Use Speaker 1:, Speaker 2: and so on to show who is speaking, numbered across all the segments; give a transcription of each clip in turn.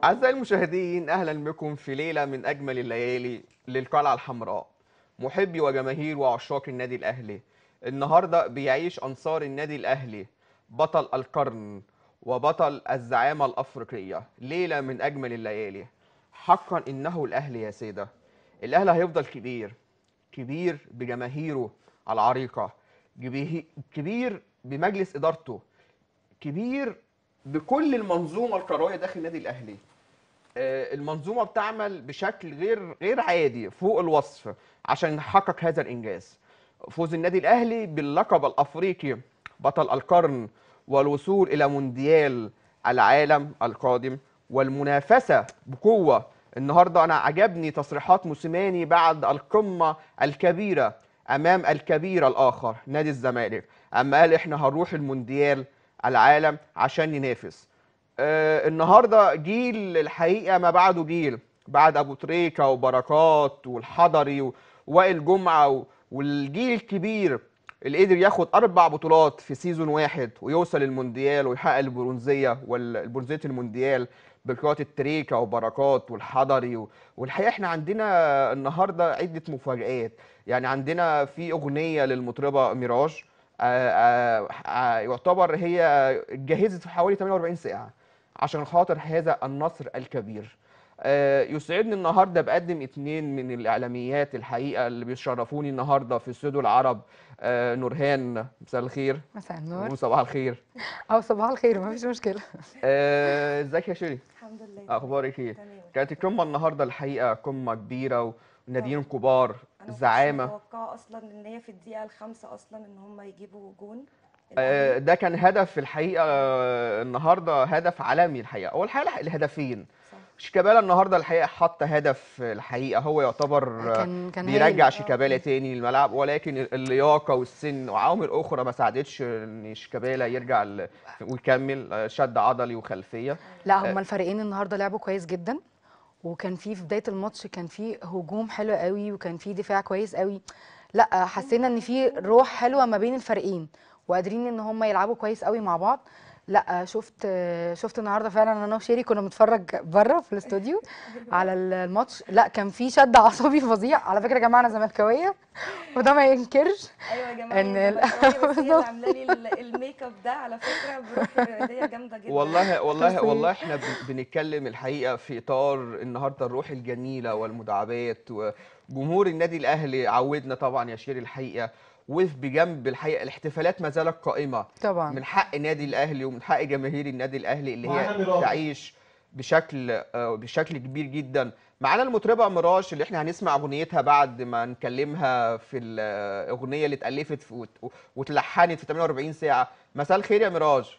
Speaker 1: أعزائي المشاهدين أهلا بكم في ليلة من أجمل الليالي للقلعة الحمراء محبي وجماهير وعشاق النادي الأهلي النهاردة بيعيش أنصار النادي الأهلي بطل القرن وبطل الزعامة الأفريقية ليلة من أجمل الليالي حقا إنه الأهلي يا سيدة الأهلي هيفضل كبير كبير بجماهيره العريقة جبيه- كبير بمجلس إدارته كبير بكل المنظومة الكروية داخل النادي الأهلي آه، المنظومه بتعمل بشكل غير غير عادي فوق الوصف عشان نحقق هذا الانجاز فوز النادي الاهلي باللقب الافريقي بطل القرن والوصول الى مونديال العالم القادم والمنافسه بقوه النهارده انا عجبني تصريحات موسيماني بعد القمه الكبيره امام الكبير الاخر نادي الزمالك اما قال احنا هنروح المونديال العالم عشان ننافس آه، النهارده جيل الحقيقه ما بعده جيل بعد ابو تريكه وبركات والحضري و- ووائل جمعه و- والجيل الكبير اللي قدر ياخد اربع بطولات في سيزون واحد ويوصل المونديال ويحقق البرونزيه والبرونزيه المونديال بقياده تريكه وبركات والحضري و- والحقيقه احنا عندنا النهارده عده مفاجآت يعني عندنا في اغنيه للمطربه ميراج آه، آه، آه، يعتبر هي جهزت في حوالي 48 ساعه عشان خاطر هذا النصر الكبير آه، يسعدني النهارده بقدم اتنين من الاعلاميات الحقيقه اللي بيشرفوني النهارده في استوديو العرب آه، نورهان مساء الخير
Speaker 2: مساء النور
Speaker 1: وصباح الخير
Speaker 2: او صباح الخير مفيش مشكله
Speaker 1: آه، ازيك يا شيري
Speaker 3: الحمد لله
Speaker 1: اخبارك ايه
Speaker 3: تمام
Speaker 1: كانت القمه النهارده الحقيقه قمه كبيره وناديين كبار
Speaker 3: انا ما كنتش
Speaker 1: زعامه
Speaker 3: متوقعه اصلا ان هي في الدقيقه الخامسه اصلا ان هم يجيبوا جون
Speaker 1: آه،
Speaker 3: الأهلي.
Speaker 1: ده كان هدف في الحقيقه آه، النهارده هدف عالمي الحقيقه هو الحقيقه الهدفين
Speaker 3: صح.
Speaker 1: شيكابالا النهارده الحقيقه حط هدف الحقيقه هو يعتبر آه،
Speaker 2: كان كان
Speaker 1: بيرجع
Speaker 2: هايل.
Speaker 1: شيكابالا تاني للملعب ولكن اللياقه والسن وعوامل اخرى ما ساعدتش ان شيكابالا يرجع ل- ويكمل آه، شد عضلي وخلفيه
Speaker 2: لا هما الفريقين النهارده لعبوا كويس جدا وكان في في بدايه الماتش كان في هجوم حلو قوي وكان في دفاع كويس قوي لا حسينا ان في روح حلوه ما بين الفريقين وقادرين ان هم يلعبوا كويس قوي مع بعض لا شفت شفت النهارده فعلا انا وشيري كنا بنتفرج بره في الاستوديو على الماتش لا كان في شد عصبي فظيع على فكره يا جماعه انا زملكاويه وده ما ينكرش
Speaker 3: ايوه يا جماعه
Speaker 2: إن
Speaker 3: هي
Speaker 2: ال-
Speaker 3: زملكاوية، بس هي اللي
Speaker 2: بالظبط.
Speaker 3: عامله لي ال- الميك اب ده على فكره بروح رياضيه جامده جدا
Speaker 1: والله والله
Speaker 2: تسليم.
Speaker 1: والله احنا بن- بنتكلم الحقيقه في اطار النهارده الروح الجميله والمداعبات وجمهور النادي الاهلي عودنا طبعا يا شيري الحقيقه وقف بجنب الحقيقه الاحتفالات ما زالت قائمه
Speaker 2: طبعا
Speaker 1: من حق النادي الاهلي ومن حق جماهير النادي الاهلي اللي
Speaker 4: معانا
Speaker 1: هي
Speaker 4: ميراج.
Speaker 1: تعيش بشكل آه، بشكل كبير جدا معانا المطربه ميراج اللي احنا هنسمع اغنيتها بعد ما نكلمها في الاغنيه اللي اتالفت في- وت- واتلحنت في 48 ساعه مساء الخير يا ميراج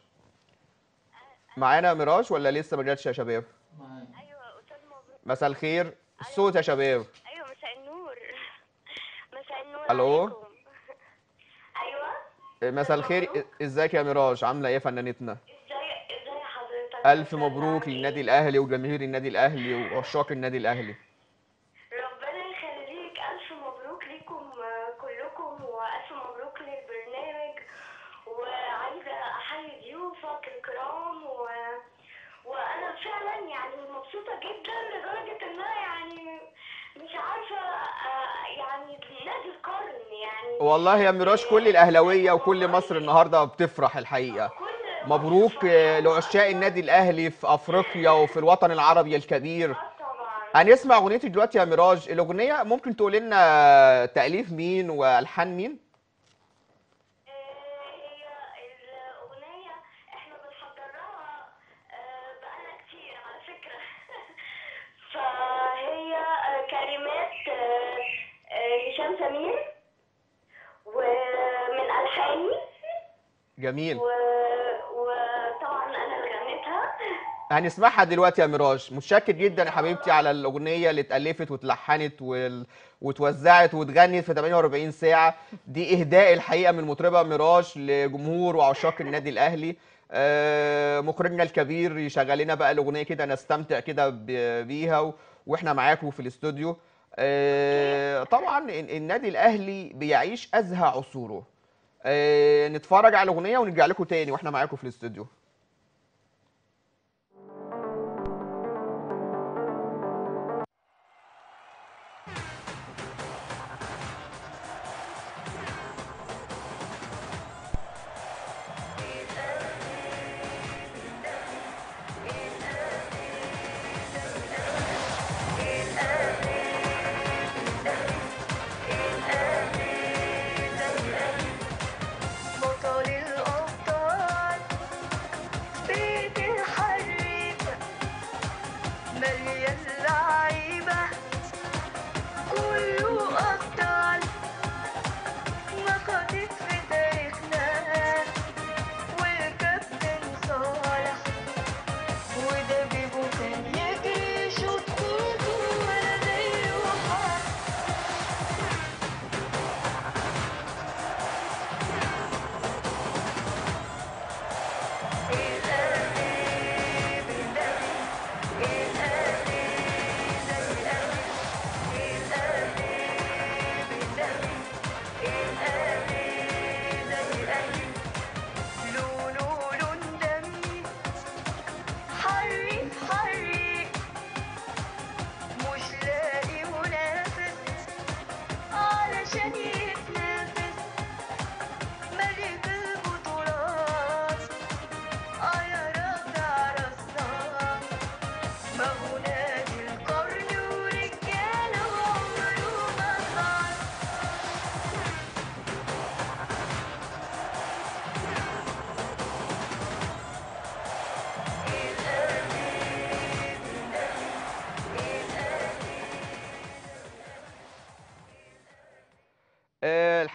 Speaker 1: معانا ميراج ولا لسه ما جاتش يا شباب
Speaker 5: ايوه استاذ مبروك
Speaker 1: مساء الخير الصوت يا شباب
Speaker 5: ايوه مساء النور مساء النور
Speaker 1: ألو؟
Speaker 5: عليكم. ايوه
Speaker 1: مساء الخير ازيك يا ميراج عامله ايه يا فنانتنا
Speaker 5: ازاي ازاي حضرتك
Speaker 1: الف
Speaker 5: مساء
Speaker 1: مبروك
Speaker 5: الخير.
Speaker 1: للنادي الاهلي وجماهير النادي الاهلي وعشاق النادي الاهلي
Speaker 5: ربنا يخليك الف مبروك ليكم آه، كلكم والف مبروك للبرنامج وعايزه احيي ضيوفك الكرام و... وانا فعلا يعني مبسوطه جدا لدرجه ان انا يعني مش عارفه آه، يعني نادي القرن يعني
Speaker 1: والله يا ميراج كل الاهلاويه وكل مصر النهارده بتفرح الحقيقه
Speaker 5: كل
Speaker 1: مبروك آه، لعشاق النادي الاهلي في افريقيا وفي الوطن العربي الكبير
Speaker 5: طبعا
Speaker 1: هنسمع اغنيتك دلوقتي يا ميراج الاغنيه ممكن تقول لنا تاليف مين والحان مين
Speaker 5: هي الأغنية إحنا بنحضر لها آه، بقالنا كتير على فكرة فهي آه، كلمات آه، آه، هشام سمير ومن ألحاني
Speaker 1: جميل
Speaker 5: و- وطبعا أنا اللي غنيتها
Speaker 1: هنسمعها دلوقتي يا ميراج متشكر جدا يا حبيبتي على الاغنيه اللي اتالفت واتلحنت وال... واتوزعت واتغنت في 48 ساعه دي اهداء الحقيقه من مطربه ميراج لجمهور وعشاق النادي الاهلي آه، مخرجنا الكبير يشغل لنا بقى الاغنيه كده نستمتع كده ب- بيها و... واحنا معاكم في الاستوديو آه، طبعا ال- النادي الاهلي بيعيش ازهى عصوره آه، نتفرج على الاغنيه ونرجع لكم تاني واحنا معاكم في الاستوديو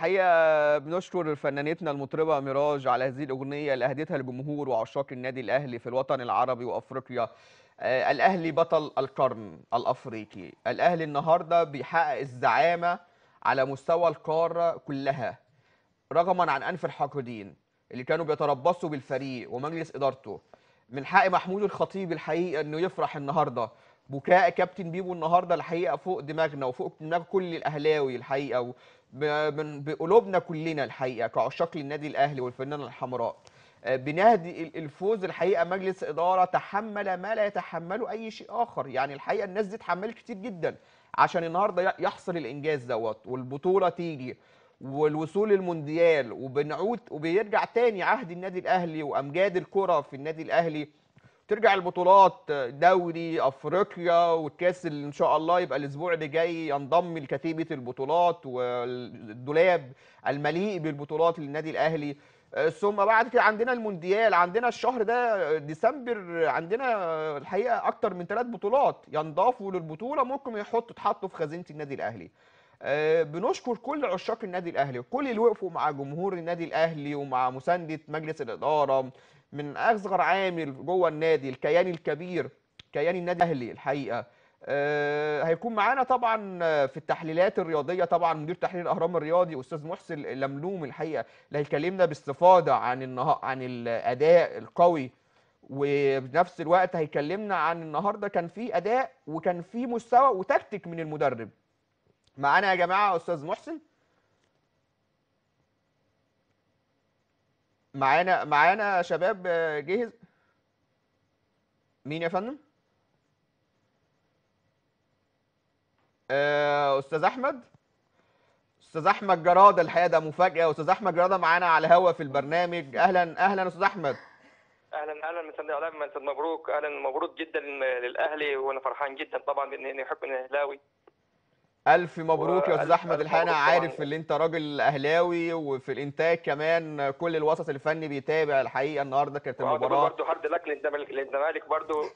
Speaker 1: الحقيقة بنشكر فنانتنا المطربة ميراج على هذه الأغنية اللي أهدتها لجمهور وعشاق النادي الأهلي في الوطن العربي وأفريقيا آه، الأهلي بطل القرن الأفريقي الأهلي النهاردة بيحقق الزعامة على مستوى القارة كلها رغما عن أنف الحاقدين اللي كانوا بيتربصوا بالفريق ومجلس إدارته من حق محمود الخطيب الحقيقة إنه يفرح النهاردة بكاء كابتن بيبو النهارده الحقيقه فوق دماغنا وفوق دماغ كل الاهلاوي الحقيقه و- ب- من- بقلوبنا كلنا الحقيقه كعشاق للنادي الاهلي والفنانه الحمراء آه، بنهدي ال- الفوز الحقيقه مجلس اداره تحمل ما لا يتحمله اي شيء اخر يعني الحقيقه الناس دي اتحملت كتير جدا عشان النهارده ي- يحصل الانجاز دوت والبطوله تيجي والوصول للمونديال وبنعود وبيرجع تاني عهد النادي الاهلي وامجاد الكره في النادي الاهلي ترجع البطولات دوري افريقيا والكاس اللي ان شاء الله يبقى الاسبوع اللي جاي ينضم لكتيبه البطولات والدولاب المليء بالبطولات للنادي الاهلي آه، ثم بعد كده عندنا المونديال عندنا الشهر ده ديسمبر عندنا الحقيقه اكتر من ثلاث بطولات ينضافوا للبطوله ممكن يحطوا يتحطوا في خزينه النادي الاهلي آه، بنشكر كل عشاق النادي الاهلي وكل اللي وقفوا مع جمهور النادي الاهلي ومع مسانده مجلس الاداره من اصغر عامل جوه النادي الكيان الكبير كيان النادي الاهلي الحقيقه آه، هيكون معانا طبعا آه، في التحليلات الرياضيه طبعا مدير تحليل الاهرام الرياضي استاذ محسن لملوم الحقيقه اللي هيكلمنا باستفاضه عن النها... عن الاداء القوي وبنفس الوقت هيكلمنا عن النهارده كان في اداء وكان في مستوى وتكتيك من المدرب معانا يا جماعه استاذ محسن معانا معانا يا شباب آه، جاهز مين يا فندم آه، استاذ احمد استاذ احمد جراده الحقيقه ده مفاجاه استاذ احمد جراده معانا على الهوا في البرنامج اهلا اهلا استاذ احمد
Speaker 4: اهلا اهلا مساء اعلام مساء مبروك اهلا مبروك جدا للاهلي وانا فرحان جدا طبعا باني احب اني اهلاوي
Speaker 1: الف مبروك يا استاذ
Speaker 4: وألف-
Speaker 1: احمد
Speaker 4: ألف
Speaker 1: الحقيقه انا
Speaker 4: مبروك
Speaker 1: عارف
Speaker 4: طبعاً.
Speaker 1: ان انت راجل اهلاوي وفي الانتاج كمان كل الوسط الفني بيتابع الحقيقه النهارده كانت
Speaker 4: وعاوز أقول
Speaker 1: المباراه
Speaker 4: برضه حد لك للزمالك للزمالك برضه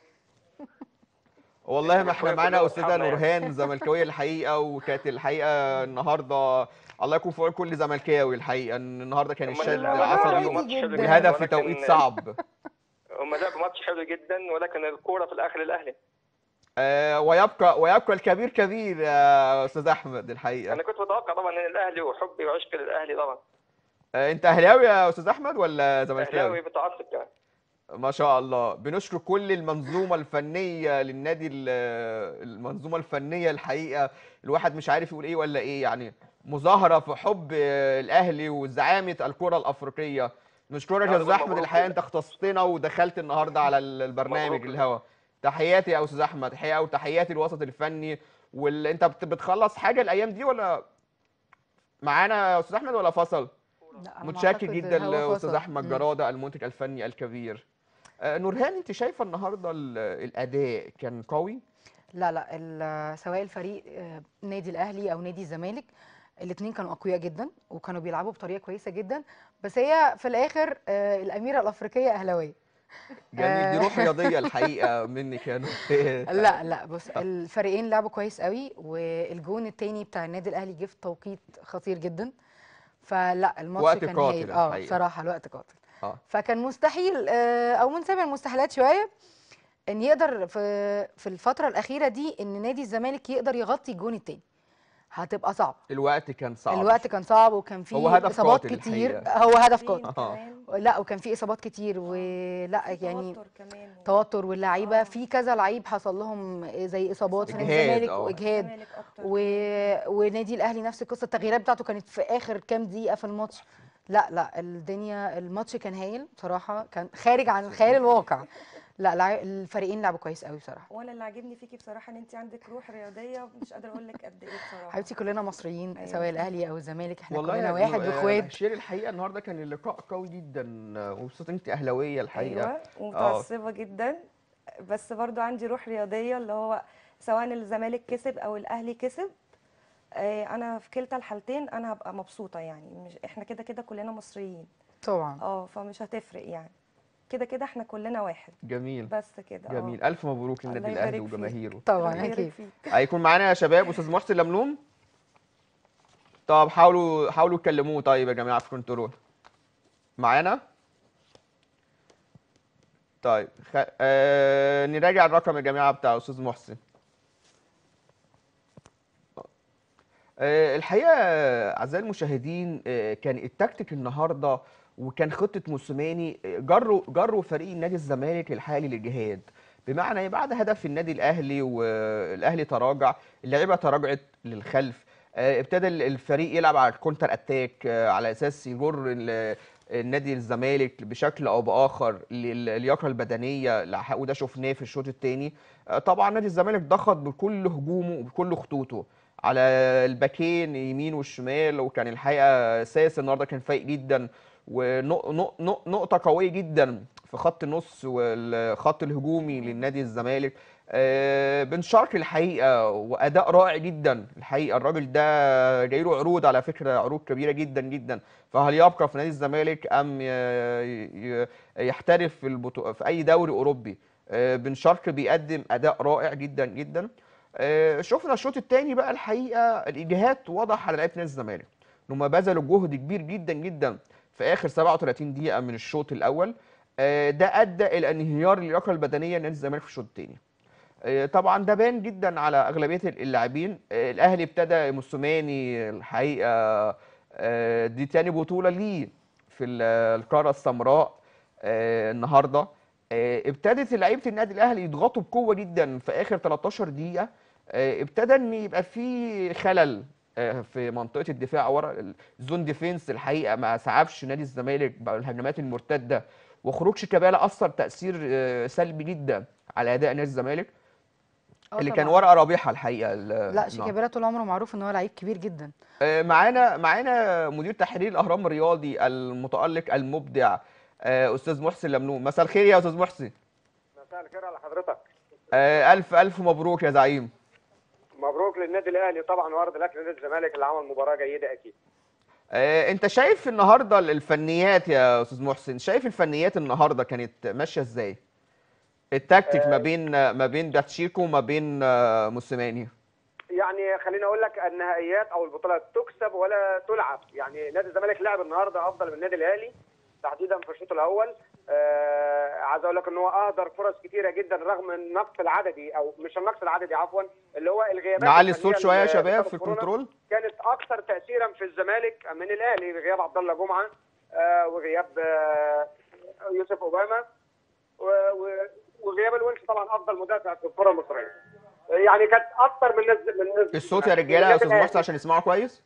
Speaker 1: والله ما احنا
Speaker 4: شوية
Speaker 1: معانا
Speaker 4: كلها
Speaker 1: استاذه
Speaker 4: أصحابنا يعني.
Speaker 1: نورهان زملكاويه الحقيقه وكانت الحقيقه النهارده الله يكون في عون كل زملكاوي الحقيقه ان النهارده كان
Speaker 4: هم
Speaker 1: الشد
Speaker 4: لعبوا-
Speaker 1: عصبي
Speaker 4: لعبوا ماتش حلو جداً،
Speaker 1: والهدف في
Speaker 4: ولكن
Speaker 1: توقيت صعب
Speaker 4: هم لعبوا ماتش حلو جدا ولكن الكوره في الاخر للاهلي
Speaker 1: آه، ويبقى ويبقى الكبير كبير يا استاذ احمد الحقيقه
Speaker 4: انا كنت متوقع طبعا ان الاهلي وحبي وعشقي للاهلي طبعا
Speaker 1: آه، انت اهلاوي يا استاذ احمد ولا زملكاوي
Speaker 4: اهلاوي متعصب يعني
Speaker 1: ما شاء الله بنشكر كل المنظومة الفنية للنادي ال- المنظومة الفنية الحقيقة الواحد مش عارف يقول ايه ولا ايه يعني مظاهرة في حب الاهلي وزعامة الكرة الافريقية نشكرك يا
Speaker 4: لا،
Speaker 1: استاذ احمد
Speaker 4: مبروك
Speaker 1: الحقيقة
Speaker 4: كده.
Speaker 1: انت اختصتنا ودخلت النهاردة على ال- البرنامج
Speaker 4: مبروك.
Speaker 1: الهوا تحياتي يا استاذ احمد تحية وتحياتي الوسط الفني واللي انت بت- بتخلص حاجة الايام دي ولا معانا يا استاذ احمد ولا فصل؟
Speaker 2: لا، أنا
Speaker 1: متشكر
Speaker 2: أعتقد
Speaker 1: جدا
Speaker 2: هو
Speaker 1: لاستاذ
Speaker 2: فصل.
Speaker 1: احمد
Speaker 2: مم.
Speaker 1: جراده المنتج الفني الكبير آه، نورهان انت شايفه النهارده ال- الاداء كان قوي
Speaker 2: لا لا ال- سواء الفريق آه، نادي الاهلي او نادي الزمالك الاثنين كانوا اقوياء جدا وكانوا بيلعبوا بطريقه كويسه جدا بس هي في الاخر آه، الاميره الافريقيه اهلاويه
Speaker 1: جميل دي
Speaker 2: آه.
Speaker 1: روح رياضيه الحقيقه منك يا نورهان
Speaker 2: لا لا بص الفريقين لعبوا كويس قوي والجون التاني بتاع النادي الاهلي جه في توقيت خطير جدا فلا الماتش
Speaker 1: وقت
Speaker 2: كان
Speaker 1: قاتل
Speaker 2: هايل اه
Speaker 1: الحقيقة.
Speaker 2: بصراحه الوقت قاتل
Speaker 1: اه
Speaker 2: فكان مستحيل آه، او من سابع المستحيلات شويه ان يقدر في في الفتره الاخيره دي ان نادي الزمالك يقدر يغطي الجون التاني هتبقى صعب
Speaker 1: الوقت كان صعب
Speaker 2: الوقت كان صعب وكان فيه
Speaker 1: هو هدف
Speaker 2: اصابات
Speaker 1: قاتل
Speaker 2: كتير
Speaker 1: الحقيقة.
Speaker 2: هو هدف
Speaker 3: في
Speaker 2: قاتل
Speaker 1: آه.
Speaker 3: كمان
Speaker 2: لا وكان في اصابات كتير ولا
Speaker 3: في
Speaker 2: يعني
Speaker 3: توتر كمان
Speaker 2: توتر واللعيبه
Speaker 3: آه.
Speaker 2: في كذا لعيب حصل لهم زي اصابات في نادي
Speaker 1: إجهاد،
Speaker 2: الزمالك
Speaker 1: آه.
Speaker 2: واجهاد
Speaker 3: الزمالك اكتر
Speaker 2: و... ونادي الاهلي نفس القصه التغييرات بتاعته كانت في اخر كام دقيقه في الماتش لا لا الدنيا الماتش كان هايل بصراحه كان خارج عن الخيال الواقع لا لع- الفريقين لعبوا كويس قوي بصراحه
Speaker 3: وانا اللي عاجبني فيكي بصراحه ان انت عندك روح رياضيه مش قادره اقول لك قد ايه بصراحه
Speaker 2: حبيبتي كلنا مصريين
Speaker 3: أيوة.
Speaker 2: سواء الاهلي او الزمالك احنا
Speaker 1: والله
Speaker 2: كلنا
Speaker 1: يا
Speaker 2: واحد
Speaker 1: نور- آه،
Speaker 2: واخوات
Speaker 1: شير الحقيقه النهارده كان اللقاء قوي جدا آه، وبصوت انت اهلاويه الحقيقه
Speaker 3: ايوه ومتعصبه جدا بس برضو عندي روح رياضيه اللي هو سواء الزمالك كسب او الاهلي كسب آه، انا في كلتا الحالتين انا هبقى مبسوطه يعني مش احنا كده كده كلنا مصريين
Speaker 2: طبعا
Speaker 3: اه فمش هتفرق يعني كده كده احنا كلنا واحد
Speaker 1: جميل
Speaker 3: بس كده اه
Speaker 1: جميل الف مبروك
Speaker 3: الله
Speaker 1: للنادي
Speaker 3: يبارك
Speaker 1: الاهلي
Speaker 3: فيك.
Speaker 1: وجماهيره
Speaker 2: طبعا
Speaker 3: الله يبارك
Speaker 2: اكيد
Speaker 3: فيك.
Speaker 1: هيكون معانا يا شباب استاذ محسن لملوم طب حاولوا حاولوا تكلموه طيب يا جماعه في كنترول معانا طيب خ... آه... نراجع الرقم يا جماعه بتاع استاذ محسن آه، الحقيقه اعزائي المشاهدين آه، كان التكتيك النهارده وكان خطه موسيماني آه، جروا جروا فريق نادي الزمالك الحالي للجهاد بمعنى إيه؟ بعد هدف النادي الاهلي والاهلي تراجع اللعيبه تراجعت للخلف آه، ابتدى ال- الفريق يلعب على الكونتر اتاك آه، على اساس يجر ال- النادي الزمالك بشكل او باخر للياقه البدنيه لح- وده شفناه في الشوط الثاني طبعا نادي الزمالك ضغط بكل هجومه وبكل خطوطه على الباكين يمين والشمال وكان الحقيقه ساس النهارده كان فايق جدا ونقطه قويه جدا في خط النص والخط الهجومي للنادي الزمالك آه، بن شرقي الحقيقه واداء رائع جدا الحقيقه الراجل ده جاي له عروض على فكره عروض كبيره جدا جدا فهل يبقى في نادي الزمالك ام ي- ي- يحترف في البطو... في اي دوري اوروبي آه، بن شرقي بيقدم اداء رائع جدا جدا آه، شفنا الشوط الثاني بقى الحقيقه الاجهاد واضح على لعيبه نادي الزمالك ان هم بذلوا جهد كبير جدا جدا في اخر 37 دقيقه من الشوط الاول آه، ده ادى الى انهيار اللياقه البدنيه لنادي الزمالك في الشوط الثاني آه، طبعا ده بان جدا على اغلبيه اللاعبين آه، الاهلي ابتدى موسوماني الحقيقه آه، دي تاني بطوله ليه في ال- القاره السمراء آه، النهارده آه، ابتدت لعيبه النادي الاهلي يضغطوا بقوه جدا في اخر 13 دقيقه آه، ابتدى ان يبقى في خلل آه، في منطقه الدفاع ورا الزون ديفينس الحقيقه ما سعفش نادي الزمالك بالهجمات المرتده وخروج شيكابالا اثر تاثير آه، سلبي جدا على اداء نادي الزمالك
Speaker 2: اه
Speaker 1: اللي كان
Speaker 2: طبعا
Speaker 1: ورقه رابحه الحقيقه ال-
Speaker 2: لا
Speaker 1: النهارده.
Speaker 2: شيكابالا طول عمره معروف ان هو لعيب كبير جدا
Speaker 1: آه، معانا معانا مدير تحرير الاهرام الرياضي المتالق المبدع آه، استاذ محسن لمنون مساء الخير يا استاذ محسن
Speaker 6: مساء الخير على حضرتك
Speaker 1: آه، الف الف مبروك يا زعيم
Speaker 6: مبروك للنادي الاهلي طبعا وارد لك لنادي الزمالك اللي عمل مباراه جيده اكيد
Speaker 1: آه، انت شايف النهارده الفنيات يا استاذ محسن شايف الفنيات النهارده كانت ماشيه ازاي التكتيك ما بين ما بين باتشيكو وما بين آه، موسيماني
Speaker 6: يعني خليني اقول لك النهائيات او البطولات تكسب ولا تلعب يعني نادي الزمالك لعب النهارده افضل من النادي الاهلي تحديدا في الشوط الاول آه عايز اقول لك ان هو اهدر فرص كتيره جدا رغم النقص العددي او مش النقص العددي عفوا اللي هو الغيابات
Speaker 1: نعلي
Speaker 6: الفنية
Speaker 1: الصوت شويه يا
Speaker 6: اللي
Speaker 1: شباب
Speaker 6: بسبب
Speaker 1: في
Speaker 6: كورونا.
Speaker 1: الكنترول
Speaker 6: كانت اكثر تاثيرا في الزمالك من الاهلي بغياب عبد الله جمعه آه، وغياب آه، يوسف اوباما و- و- وغياب الونش طبعا افضل مدافع في الكره المصريه يعني كانت اكثر من نز... من نز...
Speaker 1: الصوت يا رجاله يا استاذ محسن عشان يسمعوا كويس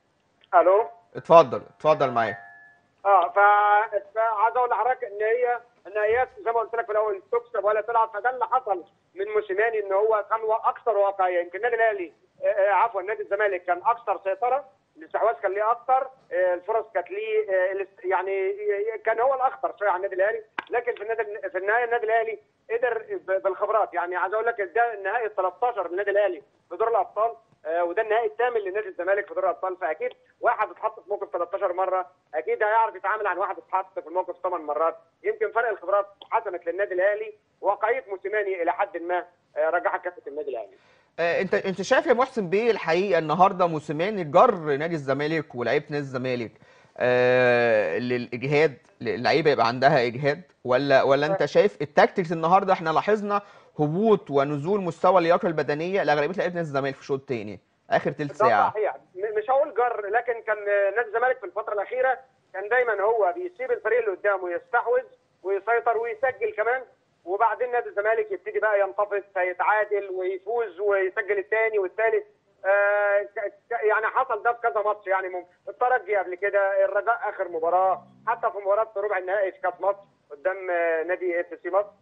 Speaker 6: الو
Speaker 1: اتفضل اتفضل معايا
Speaker 6: اه ف فعايز اقول لحضرتك ان هي النهائيات زي ما قلت لك في الاول تكسب ولا تلعب فده اللي حصل من موسيماني ان هو كان و- اكثر واقعيه يمكن النادي الاهلي آه، آه، عفوا نادي الزمالك كان اكثر سيطره الاستحواذ كان ليه اكثر آه، الفرص كانت ليه آه، الاست- يعني آه، كان هو الاخطر شويه على النادي الاهلي لكن في النادي في النهايه النادي الاهلي قدر ب- بالخبرات يعني عايز اقول لك ده النهائي ال 13 من النادي الاهلي في دور الابطال آه، وده النهائي الثامن لنادي الزمالك في دور الابطال فاكيد واحد اتحط في موقف 13 مره اكيد هيعرف يتعامل عن واحد اتحط في الموقف 8 مرات يمكن فرق الخبرات حسمت للنادي الاهلي واقعيه موسيماني الى حد ما آه، رجحت كافه النادي الاهلي
Speaker 1: آه، انت انت شايف يا محسن بيه الحقيقه النهارده موسيماني جر نادي الزمالك ولاعيبه نادي الزمالك آه للاجهاد اللعيبه يبقى عندها اجهاد ولا ولا انت شايف التاكتكس النهارده احنا لاحظنا هبوط ونزول مستوى اللياقه البدنيه لاغلبيه لعيبه نادي الزمالك في الشوط الثاني اخر تلت
Speaker 6: ده
Speaker 1: ساعه
Speaker 6: صحيح م- مش هقول جر لكن كان آه، نادي الزمالك في الفتره الاخيره كان دايما هو بيسيب الفريق اللي قدامه يستحوذ ويسيطر ويسجل كمان وبعدين نادي الزمالك يبتدي بقى ينتفض فيتعادل ويفوز ويسجل الثاني والثالث آه ك- ك- يعني حصل ده في كذا ماتش يعني مم- الترجي قبل كده الرجاء اخر مباراه حتى في مباراه ربع النهائي في كاس مصر قدام آه، نادي اف سي مصر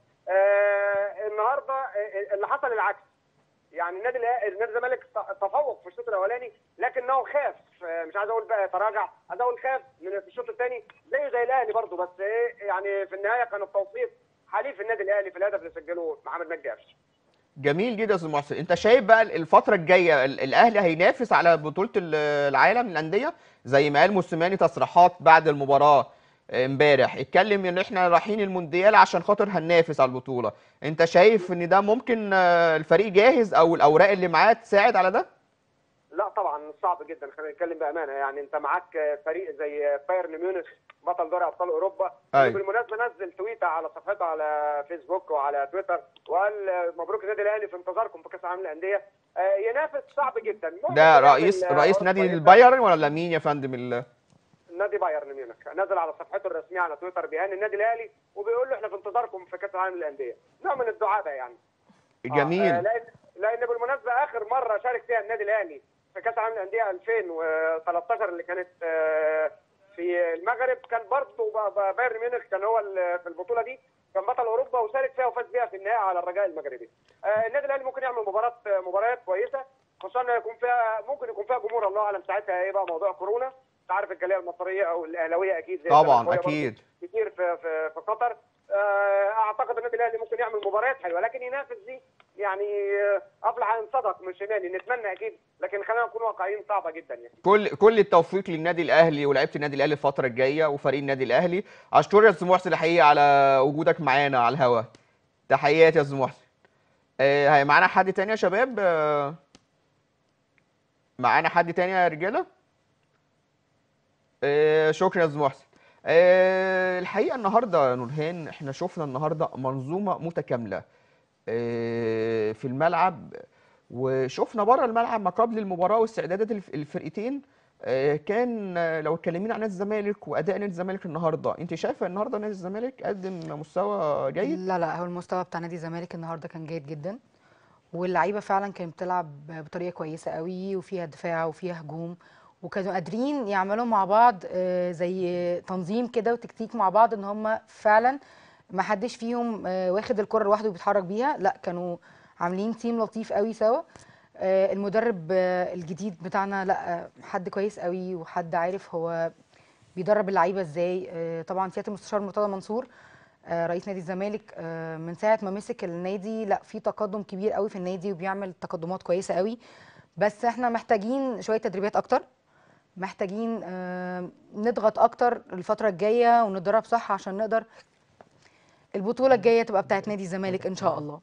Speaker 6: آه النهارده آه، اللي حصل العكس يعني النادي الأه- النادي الزمالك ت- تفوق في الشوط الاولاني لكنه خاف آه، مش عايز اقول بقى تراجع عايز اقول خاف من في الشوط الثاني زيه زي الاهلي برضه بس ايه يعني في النهايه كان التوفيق حليف النادي الاهلي في الهدف اللي سجله محمد نجي قفشه
Speaker 1: جميل جدا يا استاذ محسن انت شايف بقى الفتره الجايه ال- الاهلي هينافس على بطوله ال- العالم للانديه زي ما قال موسيماني تصريحات بعد المباراه امبارح اتكلم ان احنا رايحين المونديال عشان خاطر هننافس على البطوله انت شايف ان ده ممكن آه، الفريق جاهز او الاوراق اللي معاه تساعد على ده
Speaker 6: لا طبعا صعب جدا خلينا نتكلم بامانه يعني انت معاك فريق زي بايرن ميونخ بطل دوري ابطال اوروبا
Speaker 1: أيوة.
Speaker 6: بالمناسبه نزل تويته على صفحته على فيسبوك وعلى تويتر وقال مبروك النادي الاهلي في انتظاركم في كاس العالم للانديه آه، ينافس صعب جدا ممكن
Speaker 1: ده
Speaker 6: يعمل،
Speaker 1: رئيس
Speaker 6: آه،
Speaker 1: رئيس
Speaker 6: عروض
Speaker 1: نادي
Speaker 6: كويسة.
Speaker 1: البايرن ولا مين يا فندم ال...
Speaker 6: نادي بايرن ميونخ نزل على صفحته الرسميه على تويتر بيهني النادي الاهلي وبيقول له احنا في انتظاركم في كاس العالم للانديه نوع من الدعابه يعني آه،
Speaker 1: جميل
Speaker 6: لان لان بالمناسبه اخر مره شارك فيها النادي الاهلي في كاس العالم للانديه 2013 اللي كانت آه، في المغرب كان برضه ب- ب- بايرن ميونخ كان هو ال- في البطوله دي كان بطل اوروبا وشارك فيها وفاز بيها في النهائي على الرجاء المغربي. آه، النادي الاهلي ممكن يعمل مباراه مباريات كويسه خصوصا إن يكون فيها ممكن يكون فيها جمهور الله اعلم ساعتها ايه بقى موضوع كورونا انت عارف الجاليه المصريه او الاهلاويه اكيد زي
Speaker 1: طبعا
Speaker 6: الزملكاوية برضه
Speaker 1: اكيد
Speaker 6: كتير في في في قطر آه، اعتقد النادي الاهلي ممكن يعمل مباريات حلوه لكن ينافس دي يعني آه، افلح ان صدق مش يماني نتمنى اكيد لكن خلينا نكون واقعيين صعبه جدا يعني
Speaker 1: كل كل التوفيق للنادي الاهلي ولاعيبه النادي الاهلي الفتره الجايه وفريق النادي الاهلي اشكرك يا استاذ محسن الحقيقه على وجودك معانا على الهواء تحياتي يا استاذ محسن آه، هي معانا حد تاني يا شباب آه، معانا حد تاني يا رجاله آه، شكرا يا استاذ محسن آه، الحقيقه النهارده يا نورهان احنا شفنا النهارده منظومه متكامله آه، في الملعب وشفنا بره الملعب ما قبل المباراه واستعدادات الف- الفرقتين آه، كان آه، لو اتكلمنا عن نادي الزمالك واداء نادي الزمالك النهارده انت شايفه النهارده نادي الزمالك قدم مستوى جيد
Speaker 2: لا لا هو المستوى بتاع نادي الزمالك النهارده كان جيد جدا واللعيبه فعلا كانت بتلعب بطريقه كويسه قوي وفيها دفاع وفيها هجوم وكانوا قادرين يعملوا مع بعض آه، زي تنظيم كده وتكتيك مع بعض ان هم فعلا ما حدش فيهم آه، واخد الكره لوحده وبيتحرك بيها لا كانوا عاملين تيم لطيف قوي سوا آه، المدرب آه، الجديد بتاعنا لا آه، حد كويس قوي وحد عارف هو بيدرب اللعيبه ازاي آه، طبعا سياده المستشار مرتضى منصور آه، رئيس نادي الزمالك آه، من ساعه ما مسك النادي لا في تقدم كبير قوي في النادي وبيعمل تقدمات كويسه قوي بس احنا محتاجين شويه تدريبات اكتر محتاجين آه، نضغط اكتر الفتره الجايه ونتدرب صح عشان نقدر البطوله الجايه تبقى بتاعت نادي الزمالك ان شاء الله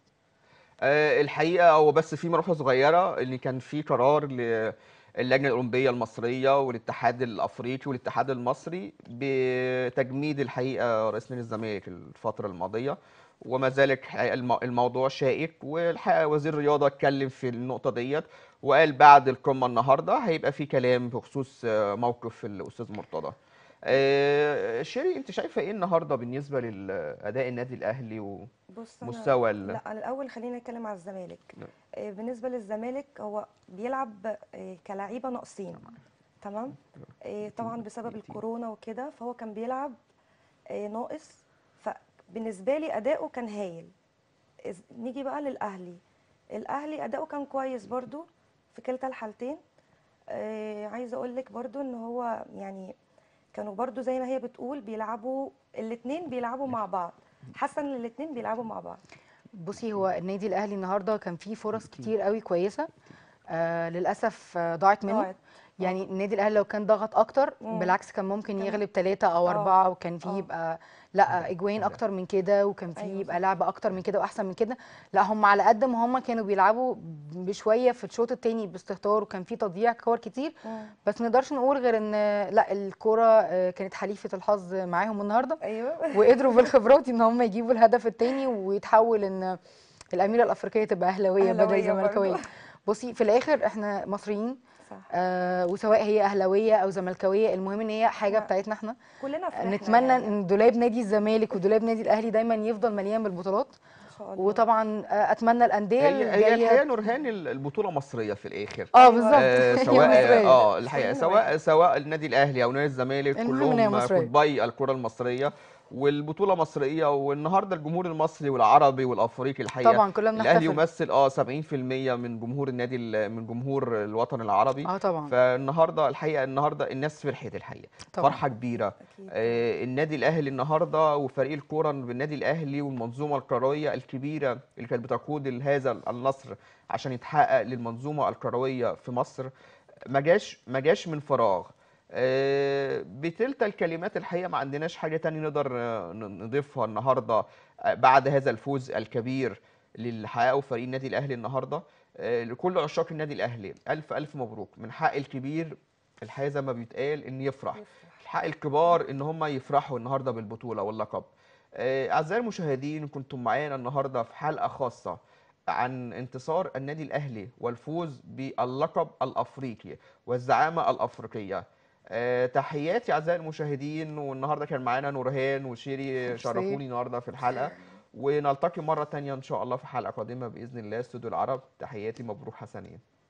Speaker 1: آه، الحقيقه هو بس في ملحوظه صغيره ان كان في قرار للجنه الاولمبيه المصريه والاتحاد الافريقي والاتحاد المصري بتجميد الحقيقه رئيس نادي الزمالك الفتره الماضيه وما زال الحقيقة الم- الموضوع شائك والحقيقه وزير الرياضه اتكلم في النقطه ديت وقال بعد القمه النهارده هيبقى في كلام بخصوص آه، موقف الاستاذ مرتضى آه، شيري انت شايفه ايه النهارده بالنسبه لاداء النادي الاهلي و...
Speaker 3: بص انا
Speaker 1: مستوى ال-
Speaker 3: لا الاول خلينا نتكلم على الزمالك
Speaker 1: نعم.
Speaker 3: آه، بالنسبه للزمالك هو بيلعب آه، كلاعيبه ناقصين تمام آه، طبعا بسبب الكورونا وكده فهو كان بيلعب آه، ناقص فبالنسبه لي اداؤه كان هايل إز- نيجي بقى للاهلي الاهلي اداؤه كان كويس برضو في كلتا الحالتين آه، عايزه اقول لك برضو ان هو يعني كانوا برضو زي ما هي بتقول بيلعبوا الاثنين بيلعبوا مع بعض حاسه ان الاثنين بيلعبوا مع بعض
Speaker 2: بصي هو النادي الاهلي النهارده كان فيه فرص كتير قوي كويسه آه للاسف آه ضاعت منه
Speaker 3: ضاعت.
Speaker 2: يعني النادي الاهلي لو كان ضغط اكتر
Speaker 3: مم.
Speaker 2: بالعكس كان ممكن
Speaker 3: كان-
Speaker 2: يغلب ثلاثة او
Speaker 3: آه.
Speaker 2: اربعة وكان فيه
Speaker 3: آه.
Speaker 2: يبقى لا اجوان اكتر من كده وكان فيه
Speaker 3: أيوة
Speaker 2: يبقى
Speaker 3: صح.
Speaker 2: لعب اكتر من كده واحسن من كده لا هم على قد ما هم كانوا بيلعبوا بشويه في الشوط الثاني باستهتار وكان فيه تضييع كور كتير
Speaker 3: مم.
Speaker 2: بس ما نقدرش نقول غير ان لا الكوره آه، كانت حليفه الحظ معاهم النهارده
Speaker 3: ايوه
Speaker 2: وقدروا بالخبرات ان هم يجيبوا الهدف الثاني ويتحول ان الاميره الافريقيه تبقى اهلاويه بدل
Speaker 3: أهلاوية
Speaker 2: زملكاويه
Speaker 3: برضه.
Speaker 2: بصي في الاخر احنا مصريين
Speaker 3: صح
Speaker 2: آه وسواء هي اهلاويه او زملكاويه المهم ان هي حاجه
Speaker 3: إحنا
Speaker 2: بتاعتنا احنا
Speaker 3: كلنا فرحنا
Speaker 2: نتمنى
Speaker 3: يعني.
Speaker 2: ان دولاب نادي الزمالك ودولاب نادي الاهلي دايما يفضل مليان بالبطولات
Speaker 3: ان شاء الله
Speaker 2: وطبعا آه اتمنى الانديه
Speaker 1: هي هي الحقيقه
Speaker 2: الجايه
Speaker 1: نورهان ال- البطوله مصريه في الاخر
Speaker 2: اه
Speaker 3: أيوة.
Speaker 2: بالظبط
Speaker 1: آه،
Speaker 2: هي
Speaker 1: سواء
Speaker 2: مصرية.
Speaker 1: اه الحقيقه
Speaker 3: كلنا
Speaker 1: سواء
Speaker 3: واحد.
Speaker 1: سواء النادي الاهلي او نادي الزمالك
Speaker 2: المهم إن هي
Speaker 1: كلهم
Speaker 2: مصرية.
Speaker 1: قطبي الكره المصريه والبطوله مصريه والنهارده الجمهور المصري والعربي والافريقي الحقيقه
Speaker 2: طبعا كلنا
Speaker 1: الاهلي
Speaker 2: بنحتفل
Speaker 1: يمثل اه 70% من جمهور النادي ال- من جمهور الوطن العربي
Speaker 2: اه طبعا
Speaker 1: فالنهارده الحقيقه النهارده الناس فرحت الحقيقه
Speaker 2: طبعا
Speaker 1: فرحه كبيره
Speaker 3: اكيد
Speaker 1: آه، النادي الاهلي النهارده وفريق الكوره بالنادي الاهلي والمنظومه الكرويه الكبيره اللي كانت بتقود هذا النصر عشان يتحقق للمنظومه الكرويه في مصر ما جاش ما جاش من فراغ آه، بتلك الكلمات الحقيقه ما عندناش حاجه تاني نقدر آه، ن- نضيفها النهارده آه، بعد هذا الفوز الكبير اللي حققه فريق النادي الاهلي النهارده آه، لكل عشاق النادي الاهلي الف الف مبروك من حق الكبير الحقيقه زي ما بيتقال ان يفرح الحق الكبار ان هم يفرحوا النهارده بالبطوله واللقب آه، اعزائي المشاهدين كنتم معانا النهارده في حلقه خاصه عن انتصار النادي الاهلي والفوز باللقب الافريقي والزعامه الافريقيه آه، تحياتي اعزائي المشاهدين والنهارده كان معانا نورهان وشيري
Speaker 2: ميرسي.
Speaker 1: شرفوني النهارده في الحلقه ونلتقي مره تانية ان شاء الله في حلقه قادمه باذن الله استوديو العرب تحياتي مبروك حسنين